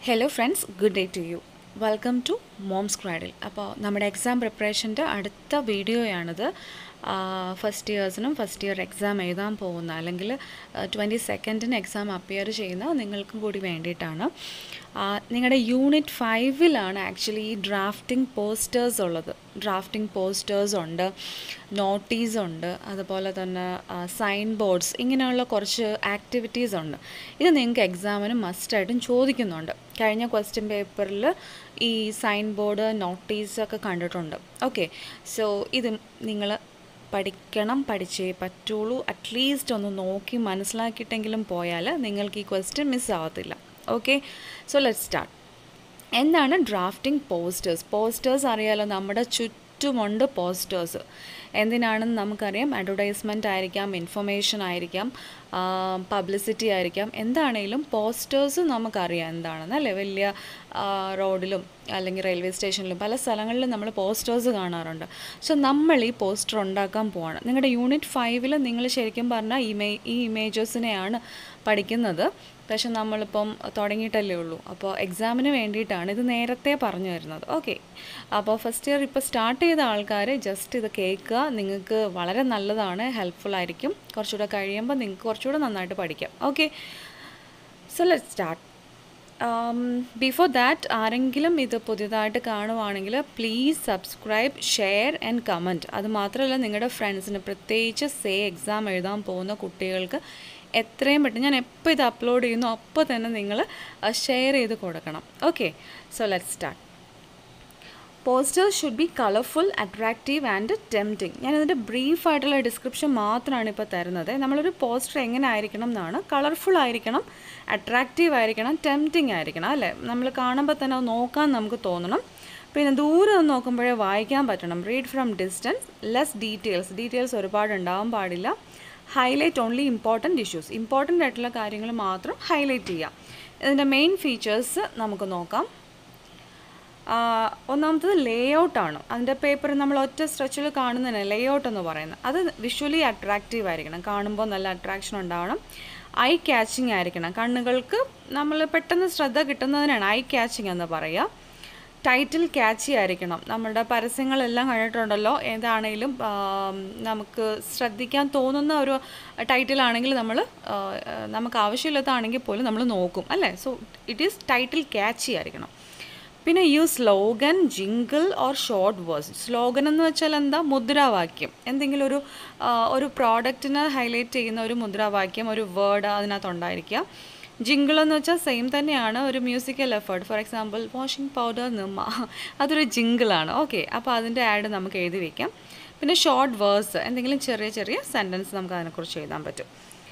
Hello friends good day to you welcome to Mom's cradle അപ്പോൾ നമ്മുടെ exam പ്രിപ്പറേഷൻ്റെ അടുത്ത വീഡിയോയാണിത് ഫസ്റ്റ് ഇയേഴ്സിനും ഫസ്റ്റ് ഇയർ എക്സാം എഴുതാൻ പോകുന്ന അല്ലെങ്കിൽ ട്വൻറ്റി സെക്കൻഡിന് എക്സാം അപ്പിയർ ചെയ്യുന്ന നിങ്ങൾക്കും കൂടി വേണ്ടിയിട്ടാണ് നിങ്ങളുടെ യൂണിറ്റ് ഫൈവിലാണ് ആക്ച്വലി ഈ ഡ്രാഫ്റ്റിംഗ് പോസ്റ്റേഴ്സ് ഉള്ളത് ഡ്രാഫ്റ്റിംഗ് പോസ്റ്റേഴ്സ് ഉണ്ട് നോട്ടീസ് ഉണ്ട് അതുപോലെ തന്നെ സൈൻ ബോർഡ്സ് ഇങ്ങനെയുള്ള കുറച്ച് ആക്ടിവിറ്റീസ് ഉണ്ട് ഇത് നിങ്ങൾക്ക് എക്സാമിന് മസ്റ്റായിട്ടും ചോദിക്കുന്നുണ്ട് കഴിഞ്ഞ ക്വസ്റ്റ്യൻ പേപ്പറിൽ ഈ സൈൻ ബോർഡ് നോട്ടീസ് ഒക്കെ കണ്ടിട്ടുണ്ട് ഓക്കെ സോ ഇത് നിങ്ങൾ പഠിക്കണം പഠിച്ചേ പറ്റുള്ളൂ അറ്റ്ലീസ്റ്റ് ഒന്ന് നോക്കി മനസ്സിലാക്കിയിട്ടെങ്കിലും പോയാൽ നിങ്ങൾക്ക് ഈ ക്വസ്റ്റ്യൻ മിസ്സാവത്തില്ല ഓക്കെ സോ ലെറ്റ് സ്റ്റാർട്ട് എന്താണ് ഡ്രാഫ്റ്റിംഗ് പോസ്റ്റേഴ്സ് പോസ്റ്റേഴ്സ് അറിയാലോ നമ്മുടെ ചുറ്റുമുണ്ട് പോസ്റ്റേഴ്സ് എന്തിനാണെന്ന് നമുക്കറിയാം അഡ്വർടൈസ്മെൻ്റ് ആയിരിക്കാം ഇൻഫർമേഷൻ ആയിരിക്കാം പബ്ലിസിറ്റി ആയിരിക്കാം എന്താണേലും പോസ്റ്റേഴ്സ് നമുക്കറിയാം എന്താണെന്ന് അല്ലേ വലിയ റോഡിലും അല്ലെങ്കിൽ റെയിൽവേ സ്റ്റേഷനിലും പല സ്ഥലങ്ങളിലും നമ്മൾ പോസ്റ്റേഴ്സ് കാണാറുണ്ട് സോ നമ്മൾ ഈ പോസ്റ്റർ ഉണ്ടാക്കാൻ പോവാണ് നിങ്ങളുടെ യൂണിറ്റ് ഫൈവിൽ നിങ്ങൾ ശരിക്കും പറഞ്ഞാൽ ഇമേ ഈ ഇമേജസിനെയാണ് പഠിക്കുന്നത് പക്ഷെ നമ്മളിപ്പം തുടങ്ങിയിട്ടല്ലേ ഉള്ളൂ അപ്പോൾ എക്സാമിന് വേണ്ടിയിട്ടാണ് ഇത് നേരത്തെ പറഞ്ഞു തരുന്നത് ഓക്കെ അപ്പോൾ ഫസ്റ്റ് ഇയർ ഇപ്പോൾ സ്റ്റാർട്ട് ചെയ്ത ആൾക്കാർ ജസ്റ്റ് ഇത് കേൾക്കുക നിങ്ങൾക്ക് വളരെ നല്ലതാണ് ഹെൽപ്ഫുൾ ആയിരിക്കും കുറച്ചുകൂടെ കഴിയുമ്പോൾ നിങ്ങൾക്ക് കുറച്ചുകൂടെ നന്നായിട്ട് പഠിക്കാം okay so let start before that ആരെങ്കിലും ഇത് പുതിയതായിട്ട് കാണുവാണെങ്കിൽ please subscribe share and comment അത് മാത്രമല്ല നിങ്ങളുടെ ഫ്രണ്ട്സിന് പ്രത്യേകിച്ച് സേ എക്സാം എഴുതാൻ പോകുന്ന കുട്ടികൾക്ക് എത്രയും പെട്ടെന്ന് ഞാൻ എപ്പോൾ ഇത് അപ്ലോഡ് ചെയ്യുന്നു അപ്പോൾ തന്നെ നിങ്ങൾ ഷെയർ ചെയ്ത് കൊടുക്കണം okay so let start posters should be colourful attractive and tempting ഞാൻ ഇതിൻ്റെ ബ്രീഫായിട്ടുള്ള ഡിസ്ക്രിപ്ഷൻ മാത്രമാണ് ഇപ്പോൾ തരുന്നത് നമ്മളൊരു പോസ്റ്റർ എങ്ങനെ ആയിരിക്കണം എന്നാണ് കളർഫുൾ ആയിരിക്കണം അട്രാക്റ്റീവ് ആയിരിക്കണം ടെംപ്റ്റിംഗ് ആയിരിക്കണം അല്ലേ നമ്മൾ കാണുമ്പോൾ തന്നെ അത് നോക്കാൻ നമുക്ക് തോന്നണം പിന്നെ ദൂരെ നിന്ന് നോക്കുമ്പോഴേ വായിക്കാൻ പറ്റണം read from distance less details details ഒരുപാട് ഉണ്ടാവാൻ പാടില്ല highlight only important issues important ആയിട്ടുള്ള കാര്യങ്ങൾ മാത്രം ഹൈലൈറ്റ് ചെയ്യാം ഇതിൻ്റെ മെയിൻ ഫീച്ചേഴ്സ് നമുക്ക് നോക്കാം ഒന്നാമത്തത് ലേ ഔട്ടാണ് അതിൻ്റെ പേപ്പർ നമ്മൾ ഒറ്റ സ്ട്രെച്ചിൽ കാണുന്നതിന് ലേ ഔട്ട് എന്ന് പറയുന്നത് അത് വിഷ്വലി അട്രാക്റ്റീവ് ആയിരിക്കണം കാണുമ്പോൾ നല്ല അട്രാക്ഷൻ ഉണ്ടാവണം ഐ ക്യാച്ചിങ് ആയിരിക്കണം കണ്ണുകൾക്ക് നമ്മൾ പെട്ടെന്ന് ശ്രദ്ധ കിട്ടുന്നതിനാണ് ഐ ക്യാച്ചിങ് എന്ന് പറയുക ടൈറ്റിൽ ക്യാച്ചി ആയിരിക്കണം നമ്മുടെ പരസ്യങ്ങളെല്ലാം കണ്ടിട്ടുണ്ടല്ലോ ഏതാണെങ്കിലും നമുക്ക് ശ്രദ്ധിക്കാൻ തോന്നുന്ന ഒരു ടൈറ്റിലാണെങ്കിൽ നമ്മൾ നമുക്ക് ആവശ്യമില്ലാത്തതാണെങ്കിൽ പോലും നമ്മൾ നോക്കും അല്ലേ so it is title catchy ആയിരിക്കണം പിന്നെ you slogan jingle or short verse slogan എന്ന് വെച്ചാൽ എന്താ മുദ്രാവാക്യം എന്തെങ്കിലും ഒരു ഒരു പ്രോഡക്റ്റിനെ ഹൈലൈറ്റ് ചെയ്യുന്ന ഒരു മുദ്രാവാക്യം ഒരു വേർഡ് അതിനകത്തുണ്ടായിരിക്കുക ജിങ്കിൾ എന്ന് വെച്ചാൽ സെയിം തന്നെയാണ് ഒരു musical effort for example washing powder നിമ്മ അതൊരു ജിങ്കിളാണ് ഓക്കെ അപ്പോൾ അതിൻ്റെ ആഡ് നമുക്ക് എഴുതി വയ്ക്കാം പിന്നെ ഷോർട്ട് വേഴ്സ് എന്തെങ്കിലും ചെറിയ ചെറിയ സെൻറ്റൻസ് നമുക്ക് അതിനെക്കുറിച്ച് എഴുതാൻ പറ്റും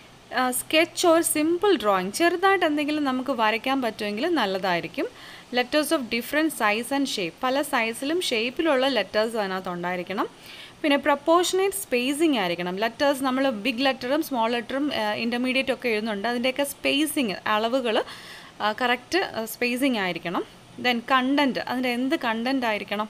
സ്കെച്ച് ഓർ സിമ്പിൾ ഡ്രോയിങ് ചെറുതായിട്ട് എന്തെങ്കിലും നമുക്ക് വരയ്ക്കാൻ പറ്റുമെങ്കിൽ നല്ലതായിരിക്കും letters of different size and shape പല സൈസിലും ഷേപ്പിലുള്ള ലെറ്റേഴ്സ് അതിനകത്ത് ഉണ്ടായിരിക്കണം പിന്നെ പ്രപ്പോർഷനേറ്റ് സ്പേസിങ് ആയിരിക്കണം ലെറ്റേഴ്സ് നമ്മൾ ബിഗ് ലെറ്ററും സ്മോൾ ലെറ്ററും ഇൻ്റർമീഡിയറ്റ് ഒക്കെ എഴുതുന്നുണ്ട് അതിൻ്റെയൊക്കെ സ്പേസിങ് അളവുകൾ കറക്റ്റ് സ്പേസിങ് ആയിരിക്കണം ദെൻ കണ്ടൻറ്റ് അതിൻ്റെ എന്ത് കണ്ടൻറ്റ് ആയിരിക്കണം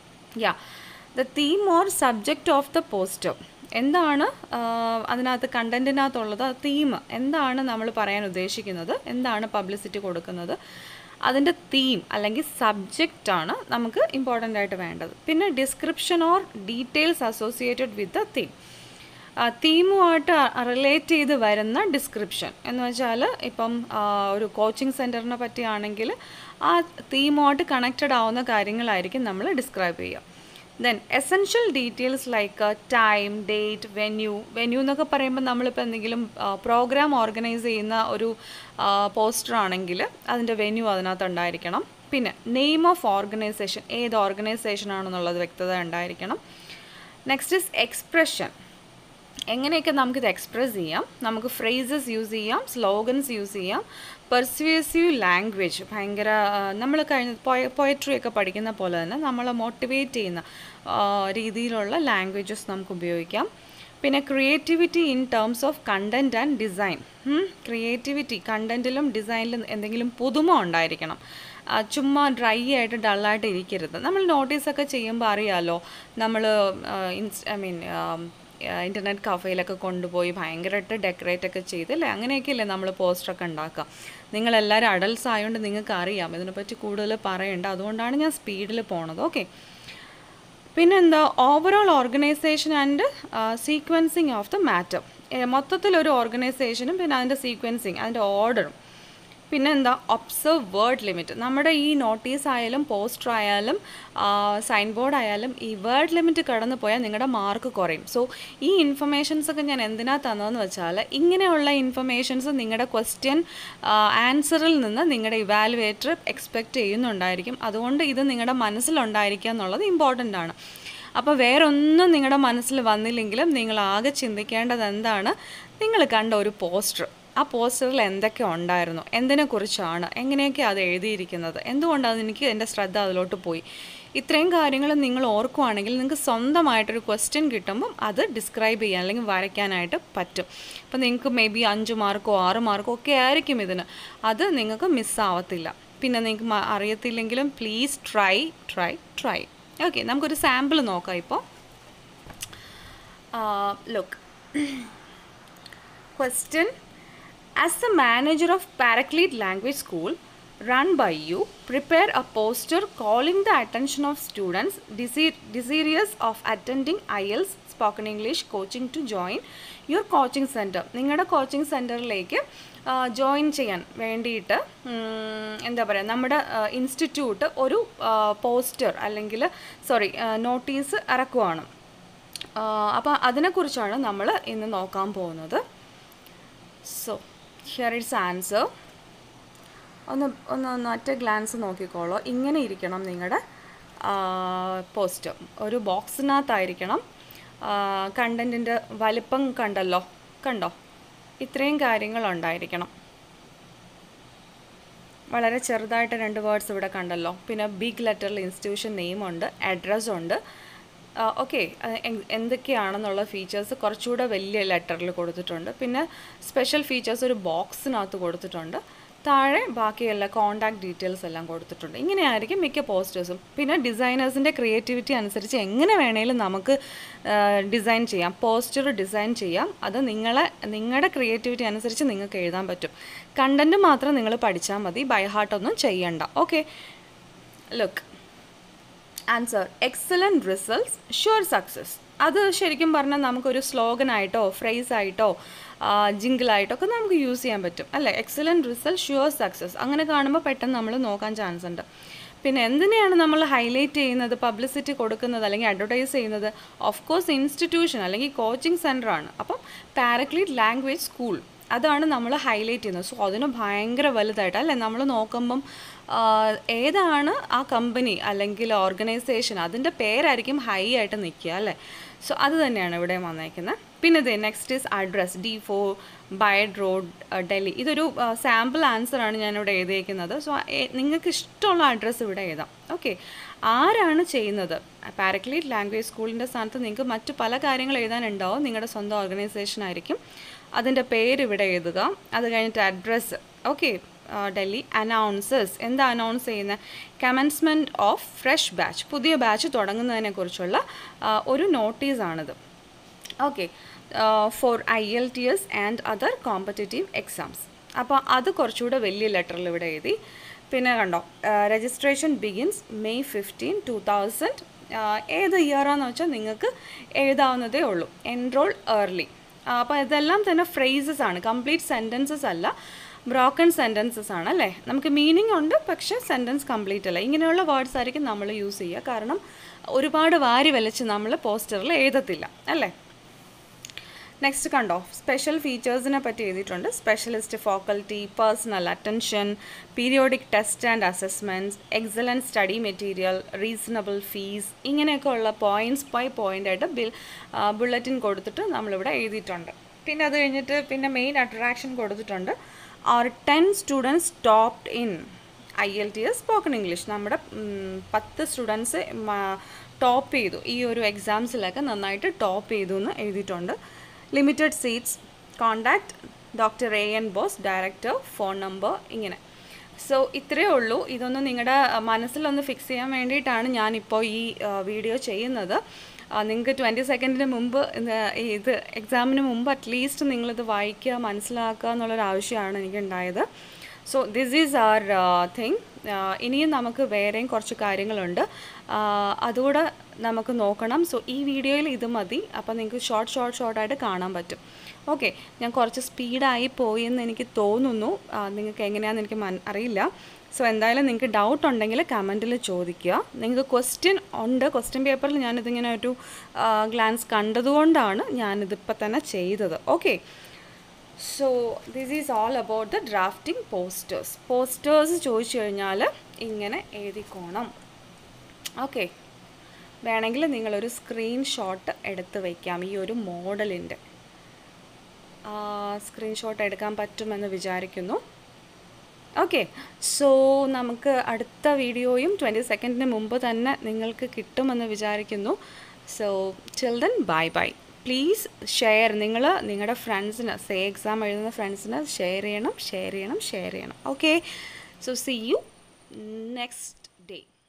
yeah the theme or subject of the poster എന്താണ് അതിനകത്ത് കണ്ടൻറ്റിനകത്തുള്ളത് തീം എന്താണ് നമ്മൾ പറയാൻ ഉദ്ദേശിക്കുന്നത് എന്താണ് പബ്ലിസിറ്റി കൊടുക്കുന്നത് അതിൻ്റെ തീം അല്ലെങ്കിൽ സബ്ജക്റ്റ് ആണ് നമുക്ക് ഇമ്പോർട്ടൻ്റ് ആയിട്ട് വേണ്ടത് പിന്നെ description or details associated with the theme തീമുമായിട്ട് റിലേറ്റ് ചെയ്ത് വരുന്ന ഡിസ്ക്രിപ്ഷൻ എന്ന് വെച്ചാൽ ഇപ്പം ഒരു കോച്ചിങ് സെൻറ്ററിനെ പറ്റിയാണെങ്കിൽ ആ തീമുമായിട്ട് കണക്റ്റഡ് ആവുന്ന കാര്യങ്ങളായിരിക്കും നമ്മൾ ഡിസ്ക്രൈബ് ചെയ്യുക then essential details like time date venue venue എന്നൊക്കെ പറയുമ്പോൾ നമ്മളിപ്പോൾ എന്തെങ്കിലും പ്രോഗ്രാം ഓർഗനൈസ് ചെയ്യുന്ന ഒരു പോസ്റ്റർ ആണെങ്കിൽ അതിൻ്റെ വെന്യൂ അതിനകത്ത് ഉണ്ടായിരിക്കണം പിന്നെ നെയിം ഓഫ് ഓർഗനൈസേഷൻ ഏത് ഓർഗനൈസേഷൻ ആണെന്നുള്ളത് വ്യക്തത ഉണ്ടായിരിക്കണം നെക്സ്റ്റ് ഇസ് എക്സ്പ്രഷൻ എങ്ങനെയൊക്കെ നമുക്കിത് എക്സ്പ്രസ് ചെയ്യാം നമുക്ക് ഫ്രേസസ് യൂസ് ചെയ്യാം സ്ലോഗൻസ് യൂസ് ചെയ്യാം പെർസ്വേസീവ് ലാംഗ്വേജ് ഭയങ്കര നമ്മൾ കഴിഞ്ഞ പൊയട്രി ഒക്കെ പഠിക്കുന്ന പോലെ തന്നെ നമ്മളെ മോട്ടിവേറ്റ് ചെയ്യുന്ന രീതിയിലുള്ള ലാംഗ്വേജസ് നമുക്ക് ഉപയോഗിക്കാം പിന്നെ creativity in terms of content and design creativity കണ്ടൻറ്റിലും ഡിസൈനിലും എന്തെങ്കിലും പുതുമ ഉണ്ടായിരിക്കണം ചുമ്മാ ഡ്രൈ ആയിട്ട് ഡള്ളായിട്ട് ഇരിക്കരുത് നമ്മൾ നോട്ടീസൊക്കെ ചെയ്യുമ്പോൾ അറിയാമല്ലോ നമ്മൾ ഇൻസ് ഐ മീൻ ഇൻ്റർനെറ്റ് കഫേയിലൊക്കെ കൊണ്ടുപോയി ഭയങ്കരമായിട്ട് ഡെക്കറേറ്റ് ഒക്കെ ചെയ്ത് അല്ലേ അങ്ങനെയൊക്കെയല്ലേ നമ്മൾ പോസ്റ്ററൊക്കെ ഉണ്ടാക്കുക നിങ്ങളെല്ലാവരും അഡൽസ് ആയതുകൊണ്ട് നിങ്ങൾക്ക് അറിയാം ഇതിനെപ്പറ്റി കൂടുതൽ പറയണ്ട അതുകൊണ്ടാണ് ഞാൻ സ്പീഡിൽ പോണത് ഓക്കെ പിന്നെന്താ overall organization and sequencing of the matter മൊത്തത്തിലൊരു ഓർഗനൈസേഷനും പിന്നെ അതിൻ്റെ സീക്വൻസിങ് അതിൻ്റെ ഓർഡറും പിന്നെ എന്താ ഒബ്സർവ് വേർഡ് ലിമിറ്റ് നമ്മുടെ ഈ നോട്ടീസ് ആയാലും പോസ്റ്റർ ആയാലും സൈൻ ബോർഡ് ആയാലും ഈ വേർഡ് ലിമിറ്റ് കടന്നു പോയാൽ നിങ്ങളുടെ മാർക്ക് കുറയും സോ ഈ ഇൻഫർമേഷൻസ് ഒക്കെ ഞാൻ എന്തിനാ തന്നതെന്ന് വെച്ചാൽ ഇങ്ങനെയുള്ള ഇൻഫർമേഷൻസ് നിങ്ങളുടെ ക്വസ്റ്റ്യൻ ആൻസറിൽ നിന്ന് നിങ്ങളുടെ ഇവാലുവേറ്റർ എക്സ്പെക്റ്റ് ചെയ്യുന്നുണ്ടായിരിക്കും അതുകൊണ്ട് ഇത് നിങ്ങളുടെ മനസ്സിലുണ്ടായിരിക്കുക എന്നുള്ളത് ഇമ്പോർട്ടൻ്റ് ആണ് അപ്പോൾ വേറൊന്നും നിങ്ങളുടെ മനസ്സിൽ വന്നില്ലെങ്കിലും നിങ്ങൾ ആകെ ചിന്തിക്കേണ്ടത് എന്താണ് നിങ്ങൾ കണ്ട ഒരു പോസ്റ്റർ ആ പോസ്റ്ററിൽ എന്തൊക്കെ ഉണ്ടായിരുന്നു എന്തിനെക്കുറിച്ചാണ് എങ്ങനെയൊക്കെ അത് എഴുതിയിരിക്കുന്നത് എന്തുകൊണ്ടാണ് എനിക്ക് എൻ്റെ ശ്രദ്ധ അതിലോട്ട് പോയി ഇത്രയും കാര്യങ്ങൾ നിങ്ങൾ ഓർക്കുവാണെങ്കിൽ നിങ്ങൾക്ക് സ്വന്തമായിട്ടൊരു ക്വസ്റ്റ്യൻ കിട്ടുമ്പം അത് ഡിസ്ക്രൈബ് ചെയ്യാൻ അല്ലെങ്കിൽ വരയ്ക്കാനായിട്ട് പറ്റും അപ്പോൾ നിങ്ങൾക്ക് മേ ബി അഞ്ച് മാർക്കോ ആറ് മാർക്കോ ഒക്കെ ആയിരിക്കും ഇതിന് അത് നിങ്ങൾക്ക് മിസ്സാവത്തില്ല പിന്നെ നിങ്ങൾക്ക് മ- അറിയത്തില്ലെങ്കിലും please try try try okay നമുക്കൊരു സാമ്പിൾ നോക്കാം ഇപ്പോൾ look Question As the manager of Paraclete Language School, run by you, prepare a poster calling the attention of students dese- desirous of attending IELTS spoken English coaching to join your coaching center. നിങ്ങളുടെ coaching സെൻറ്ററിലേക്ക് join ചെയ്യാൻ വേണ്ടിയിട്ട് ഉം, എന്താ പറയുക നമ്മുടെ institute ഒരു poster അല്ലെങ്കിൽ സോറി നോട്ടീസ് ഇറക്കുവാണ് അപ്പോൾ അതിനെക്കുറിച്ചാണ് നമ്മൾ ഇന്ന് നോക്കാൻ പോകുന്നത് സോ ഹിയർ ഇറ്റ്സ് ആൻസർ ഒന്ന് ഒന്ന് ഒന്ന് ഒറ്റ ഗ്ലാൻസ് നോക്കിക്കോളൂ ഇങ്ങനെ ഇരിക്കണം നിങ്ങളുടെ പോസ്റ്റ് ഒരു ബോക്സിനകത്തായിരിക്കണം കണ്ടൻറ്റിൻ്റെ വലിപ്പം കണ്ടല്ലോ കണ്ടോ ഇത്രയും കാര്യങ്ങളുണ്ടായിരിക്കണം വളരെ ചെറുതായിട്ട് രണ്ട് വേർഡ്സ് ഇവിടെ കണ്ടല്ലോ പിന്നെ ബിഗ് ലെറ്ററിൽ ഇൻസ്റ്റിറ്റ്യൂഷൻ നെയിമുണ്ട് അഡ്രസ്സ് ഉണ്ട് ഓക്കെ എന്തൊക്കെയാണെന്നുള്ള ഫീച്ചേഴ്സ് കുറച്ചുകൂടെ വലിയ ലെറ്ററിൽ കൊടുത്തിട്ടുണ്ട് പിന്നെ സ്പെഷ്യൽ ഫീച്ചേഴ്സ് ഒരു ബോക്സിനകത്ത് കൊടുത്തിട്ടുണ്ട് താഴെ ബാക്കിയുള്ള കോണ്ടാക്ട് ഡീറ്റെയിൽസ് എല്ലാം കൊടുത്തിട്ടുണ്ട് ഇങ്ങനെയായിരിക്കും മിക്ക പോസ്റ്റേഴ്സും പിന്നെ ഡിസൈനേഴ്സിൻ്റെ ക്രിയേറ്റിവിറ്റി അനുസരിച്ച് എങ്ങനെ വേണേലും നമുക്ക് ഡിസൈൻ ചെയ്യാം പോസ്റ്റർ ഡിസൈൻ ചെയ്യാം അത് നിങ്ങളെ നിങ്ങളുടെ ക്രിയേറ്റിവിറ്റി അനുസരിച്ച് നിങ്ങൾക്ക് എഴുതാൻ പറ്റും കണ്ടൻറ്റ് മാത്രം നിങ്ങൾ പഠിച്ചാൽ മതി ബൈ ഹാർട്ടൊന്നും ചെയ്യണ്ട okay look answer excellent results sure success അത് ശരിക്കും പറഞ്ഞാൽ നമുക്കൊരു സ്ലോഗനായിട്ടോ ഫ്രേസ് ആയിട്ടോ ജിങ്കിളായിട്ടോ ഒക്കെ നമുക്ക് യൂസ് ചെയ്യാൻ പറ്റും അല്ലേ എക്സലൻറ്റ് റിസൾട്ട് ഷുവർ സക്സസ് അങ്ങനെ കാണുമ്പോൾ പെട്ടെന്ന് നമ്മൾ നോക്കാൻ ചാൻസ് ഉണ്ട് പിന്നെ എന്തിനെയാണ് നമ്മൾ ഹൈലൈറ്റ് ചെയ്യുന്നത് പബ്ലിസിറ്റി കൊടുക്കുന്നത് അല്ലെങ്കിൽ അഡ്വർടൈസ് ചെയ്യുന്നത് ഓഫ് കോഴ്സ് ഇൻസ്റ്റിറ്റ്യൂഷൻ അല്ലെങ്കിൽ കോച്ചിങ് സെൻ്ററാണ് അപ്പം പാരക്ലീറ്റ് ലാംഗ്വേജ് സ്കൂൾ അതാണ് നമ്മൾ ഹൈലൈറ്റ് ചെയ്യുന്നത് സോ അതിന് ഭയങ്കര വലുതായിട്ട് അല്ലേ നമ്മൾ നോക്കുമ്പം ആ, ഏതാണ് ആ കമ്പനി അല്ലെങ്കിൽ ഓർഗനൈസേഷൻ അതിൻ്റെ പേരായിരിക്കും ഹൈ ആയിട്ട് നിൽക്കുക അല്ലേ സോ അത് തന്നെയാണ് ഇവിടെ വന്നേക്കുന്നത് പിന്നെ ഇത് next is address D four Baird road Delhi ഇതൊരു സാമ്പിൾ ആൻസറാണ് ഞാനിവിടെ എഴുതിയേക്കുന്നത് സോ നിങ്ങൾക്ക് ഇഷ്ടമുള്ള അഡ്രസ്സ് ഇവിടെ എഴുതാം ഓക്കെ ആരാണ് ചെയ്യുന്നത് പാരക്ലീറ്റ് ലാംഗ്വേജ് സ്കൂളിൻ്റെ സ്ഥാനത്ത് നിങ്ങൾക്ക് മറ്റു പല കാര്യങ്ങൾ എഴുതാനുണ്ടാവും നിങ്ങളുടെ സ്വന്തം ഓർഗനൈസേഷൻ ആയിരിക്കും അതിൻ്റെ പേര് ഇവിടെ എഴുതുക അത് കഴിഞ്ഞിട്ട് അഡ്രസ്സ് ഓക്കെ ഡൽഹി അനൗൺസേഴ്സ് എന്താ അനൗൺസ് ചെയ്യുന്നത് കമൻസ്മെൻറ്റ് ഓഫ് ഫ്രഷ് ബാച്ച് പുതിയ ബാച്ച് തുടങ്ങുന്നതിനെക്കുറിച്ചുള്ള ആ, ഒരു നോട്ടീസാണിത് okay for I L T S and other competitive exams അപ്പോൾ അത് കുറച്ചുകൂടെ വലിയ ലെറ്ററിൽ ഇവിടെ എഴുതി പിന്നെ കണ്ടോ registration begins May fifteen two thousand ഏത് ഇയറാന്ന് വെച്ചാൽ നിങ്ങൾക്ക് എഴുതാവുന്നതേ ഉള്ളൂ എൻറോൾ ഏർലി അപ്പോൾ ഇതെല്ലാം തന്നെ ഫ്രേസസ് ആണ് കംപ്ലീറ്റ് സെൻറ്റൻസസ് അല്ല ബ്രോക്കൺ സെൻറ്റൻസസ് ആണ് അല്ലേ നമുക്ക് മീനിങ് ഉണ്ട് പക്ഷേ സെൻറ്റൻസ് കംപ്ലീറ്റ് അല്ല ഇങ്ങനെയുള്ള വേർഡ്സ് ആയിരിക്കും നമ്മൾ യൂസ് ചെയ്യുക കാരണം ഒരുപാട് വാരി വലിച്ച് നമ്മൾ പോസ്റ്ററിൽ എഴുതത്തില്ല അല്ലേ നെക്സ്റ്റ് കണ്ടോ സ്പെഷ്യൽ ഫീച്ചേഴ്സിനെ പറ്റി എഴുതിയിട്ടുണ്ട് specialist faculty personal attention periodic test and assessments excellent study material reasonable fees ഇങ്ങനെയൊക്കെ ഉള്ള പോയിൻറ്റ്സ് ബൈ പോയിൻ്റ് ആയിട്ട് ബിൽ ബുള്ളറ്റിൻ കൊടുത്തിട്ട് നമ്മളിവിടെ എഴുതിയിട്ടുണ്ട് പിന്നെ അത് കഴിഞ്ഞിട്ട് പിന്നെ മെയിൻ അട്രാക്ഷൻ കൊടുത്തിട്ടുണ്ട് our ten students topped in I L T S spoken English നമ്മുടെ ഉം, പത്ത് സ്റ്റുഡൻസ് ടോപ്പ് ചെയ്തു ഈ ഒരു എക്സാംസിലൊക്കെ നന്നായിട്ട് ടോപ്പ് ചെയ്തു എന്ന് എഴുതിയിട്ടുണ്ട് limited seats contact doctor A N Bose director phone number ഇങ്ങനെ സോ ഇത്രയേ ഉള്ളൂ ഇതൊന്ന് നിങ്ങളുടെ മനസ്സിലൊന്ന് ഫിക്സ് ചെയ്യാൻ വേണ്ടിയിട്ടാണ് ഞാനിപ്പോൾ ഈ വീഡിയോ ചെയ്യുന്നത് നിങ്ങൾക്ക് ട്വൻറ്റി സെക്കൻഡിന് മുമ്പ് ഇത് ഇത് എക്സാമിന് മുമ്പ് അറ്റ്ലീസ്റ്റ് നിങ്ങളിത് വായിക്കുക മനസ്സിലാക്കുക എന്നുള്ളൊരു ആവശ്യമാണ് എനിക്കുണ്ടായത് so this is our thing ഇനിയും നമുക്ക് വേറെയും കുറച്ച് കാര്യങ്ങളുണ്ട് ആഹ് അതുകൂടെ നമുക്ക് നോക്കണം സോ ഈ വീഡിയോയിൽ ഇത് മതി അപ്പോൾ നിങ്ങൾക്ക് ഷോർട്ട് ഷോർട്ട് ഷോർട്ടായിട്ട് കാണാൻ പറ്റും ഓക്കെ ഞാൻ കുറച്ച് സ്പീഡായി പോയി എന്ന് എനിക്ക് തോന്നുന്നു ആഹ് നിങ്ങൾക്ക് എങ്ങനെയാണെന്ന് എനിക്ക് മൻ അറിയില്ല സോ എന്തായാലും നിങ്ങൾക്ക് ഡൗട്ട് ഉണ്ടെങ്കിൽ കമൻറ്റിൽ ചോദിക്കുക നിങ്ങൾക്ക് ക്വസ്റ്റ്യൻ ഉണ്ട് ക്വസ്റ്റ്യൻ പേപ്പറിൽ ഞാനിതിങ്ങനെ ഒരു ഗ്ലാൻസ് കണ്ടതുകൊണ്ടാണ് ഞാനിതിപ്പോൾ തന്നെ ചെയ്തത് okay so this is all about the drafting posters posters ചോദിച്ചു കഴിഞ്ഞാൽ ഇങ്ങനെ എഴുതിക്കോണം ഓക്കെ വേണമെങ്കിൽ നിങ്ങളൊരു സ്ക്രീൻഷോട്ട് എടുത്ത് വയ്ക്കാം ഈ ഒരു മോഡലിൻ്റെ സ്ക്രീൻഷോട്ട് എടുക്കാൻ പറ്റുമെന്ന് വിചാരിക്കുന്നു ഓക്കെ സോ നമുക്ക് അടുത്ത വീഡിയോയും ട്വൻറ്റി സെക്കൻഡിന് മുമ്പ് തന്നെ നിങ്ങൾക്ക് കിട്ടുമെന്ന് വിചാരിക്കുന്നു so children bye bye please share നിങ്ങൾ നിങ്ങളുടെ ഫ്രണ്ട്സിന് സേ എക്സാം എഴുതുന്ന ഫ്രണ്ട്സിന് ഷെയർ ചെയ്യണം ഷെയർ ചെയ്യണം ഷെയർ ചെയ്യണം okay so see you next day